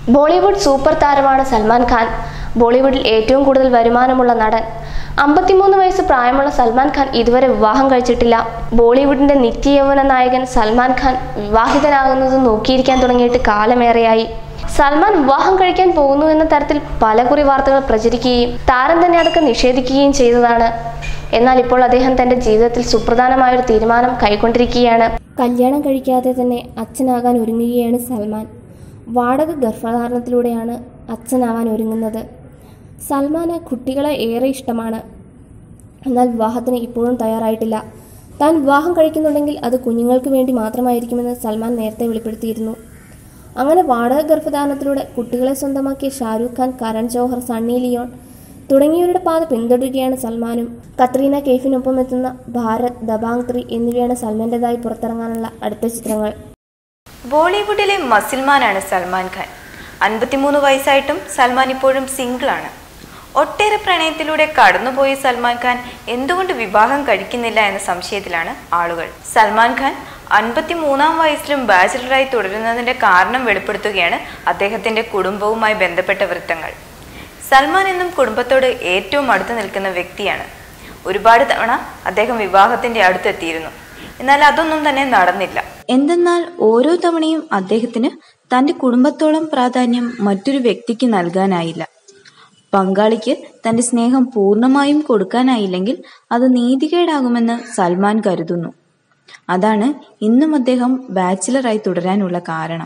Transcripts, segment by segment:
Bollywood super താരമാണ് സൽമാൻ ഖാൻ ബോളിവുഡിൽ ഏറ്റവും കൂടുതൽ വരുമാനമുള്ള നടൻ അമ്പത്തിമൂന്ന് വയസ്സ് പ്രായമുള്ള സൽമാൻ ഖാൻ ഇതുവരെ വിവാഹം കഴിച്ചിട്ടില്ല ബോളിവുഡിന്റെ നിത്യയൗവന നായകൻ സൽമാൻ ഖാൻ വിവാഹിതനാകുന്നത് നോക്കിയിരിക്കാൻ തുടങ്ങിയിട്ട് കാലമേറെയായി സൽമാൻ വിവാഹം കഴിക്കാൻ പോകുന്നു എന്ന തരത്തിൽ പലകുറി വാർത്തകൾ പ്രചരിക്കുകയും താരം തന്നെ അടക്കം നിഷേധിക്കുകയും ചെയ്തതാണ് എന്നാൽ ഇപ്പോൾ അദ്ദേഹം തന്റെ ജീവിതത്തിൽ സുപ്രധാനമായൊരു തീരുമാനം കൈക്കൊണ്ടിരിക്കുകയാണ് കല്യാണം കഴിക്കാതെ തന്നെ അച്ഛനാകാൻ ഒരുങ്ങുകയാണ് സൽമാൻ വാടക ഗർഭധാരണത്തിലൂടെയാണ് അച്ഛനാവാൻ ഒരുങ്ങുന്നത് സൽമാന് കുട്ടികളെ ഏറെ ഇഷ്ടമാണ് എന്നാൽ വിവാഹത്തിന് ഇപ്പോഴും തയ്യാറായിട്ടില്ല താൻ വിവാഹം കഴിക്കുന്നുണ്ടെങ്കിൽ അത് കുഞ്ഞുങ്ങൾക്ക് വേണ്ടി മാത്രമായിരിക്കുമെന്ന് സൽമാൻ നേരത്തെ വെളിപ്പെടുത്തിയിരുന്നു അങ്ങനെ വാടക ഗർഭധാരണത്തിലൂടെ കുട്ടികളെ സ്വന്തമാക്കിയ ഷാരൂഖ് ഖാൻ കരൺ ജോഹർ സണ്ണി ലിയോൺ തുടങ്ങിയവരുടെ പാത പിന്തുടരുകയാണ് സൽമാനും കത്രീന കെയ്ഫിനൊപ്പം എത്തുന്ന ഭാരത് ദബാങ് ത്രീ എന്നിവയാണ് സൽമാൻ്റെതായി പുറത്തിറങ്ങാനുള്ള അടുത്ത ചിത്രങ്ങൾ ബോളിവുഡിലെ മസിൽമാനാണ് സൽമാൻ ഖാൻ അൻപത്തിമൂന്ന് വയസ്സായിട്ടും സൽമാൻ ഇപ്പോഴും സിംഗിളാണ് ഒട്ടേറെ പ്രണയത്തിലൂടെ കടന്നുപോയ സൽമാൻ ഖാൻ എന്തുകൊണ്ട് വിവാഹം കഴിക്കുന്നില്ല എന്ന സംശയത്തിലാണ് ആളുകൾ സൽമാൻ ഖാൻ അൻപത്തിമൂന്നാം വയസ്സിലും ബാച്ചിലറായി തുടരുന്നതിന്റെ കാരണം വെളിപ്പെടുത്തുകയാണ് അദ്ദേഹത്തിന്റെ കുടുംബവുമായി ബന്ധപ്പെട്ട വൃത്തങ്ങൾ സൽമാൻ എന്നും കുടുംബത്തോട് ഏറ്റവും അടുത്ത് നിൽക്കുന്ന വ്യക്തിയാണ് ഒരുപാട് തവണ അദ്ദേഹം വിവാഹത്തിന്റെ അടുത്തെത്തിയിരുന്നു എന്നാൽ അതൊന്നും തന്നെ നടന്നില്ല എന്തെന്നാൽ ഓരോ തവണയും അദ്ദേഹത്തിന് തന്റെ കുടുംബത്തോളം പ്രാധാന്യം മറ്റൊരു വ്യക്തിക്ക് നൽകാനായില്ല പങ്കാളിക്ക് തന്റെ സ്നേഹം പൂർണ്ണമായും കൊടുക്കാനായില്ലെങ്കിൽ അത് നീതികേടാകുമെന്ന് സൽമാൻ കരുതുന്നു അതാണ് ഇന്നും അദ്ദേഹം ബാച്ചിലറായി തുടരാനുള്ള കാരണം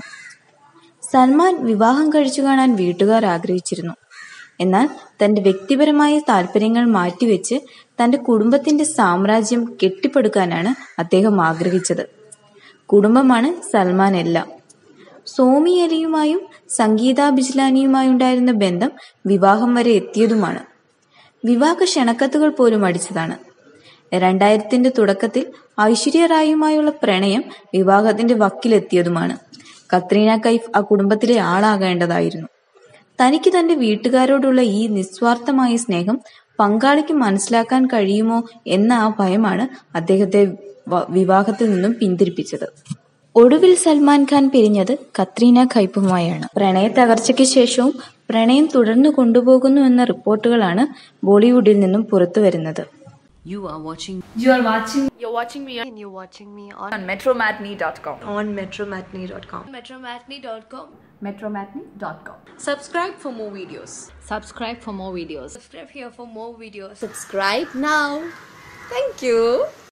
സൽമാൻ വിവാഹം കഴിച്ചു കാണാൻ വീട്ടുകാർ ആഗ്രഹിച്ചിരുന്നു എന്നാൽ തന്റെ വ്യക്തിപരമായ താല്പര്യങ്ങൾ മാറ്റിവെച്ച് തന്റെ കുടുംബത്തിന്റെ സാമ്രാജ്യം കെട്ടിപ്പടുക്കാനാണ് അദ്ദേഹം ആഗ്രഹിച്ചത് കുടുംബമാണ് സൽമാൻ എല്ലാം സോമി അലിയുമായും സംഗീത ബിജ്ലാനിയുമായുണ്ടായിരുന്ന ബന്ധം വിവാഹം വരെ എത്തിയതുമാണ് വിവാഹ ക്ഷണക്കത്തുകൾ പോലും അടിച്ചതാണ് രണ്ടായിരത്തിന്റെ തുടക്കത്തിൽ ഐശ്വര്യ റായുമായുള്ള പ്രണയം വിവാഹത്തിന്റെ വക്കിലെത്തിയതുമാണ് കത്രീന കൈഫ് ആ കുടുംബത്തിലെ ആളാകേണ്ടതായിരുന്നു തനിക്ക് തന്റെ വീട്ടുകാരോടുള്ള ഈ നിസ്വാർത്ഥമായ സ്നേഹം പങ്കാളിക്ക് മനസ്സിലാക്കാൻ കഴിയുമോ എന്ന ആ ഭയമാണ് അദ്ദേഹത്തെ വ- വിവാഹത്തിൽ നിന്നും പിന്തിരിപ്പിച്ചത് ഒടുവിൽ സൽമാൻ ഖാൻ പിരിഞ്ഞത് കത്രീന കൈഫുമായാണ് പ്രണയ തകർച്ചയ്ക്ക് ശേഷവും പ്രണയം തുടർന്നു കൊണ്ടുപോകുന്നു എന്ന റിപ്പോർട്ടുകളാണ് ബോളിവുഡിൽ നിന്നും പുറത്തു വരുന്നത് You are watching You are watching You're watching me and you're watching me on, on metromatney.com. on metromatney.com. metromatney.com Metromatney.com. subscribe for more videos subscribe for more videos Subscribe here for more videos. subscribe now Thank you.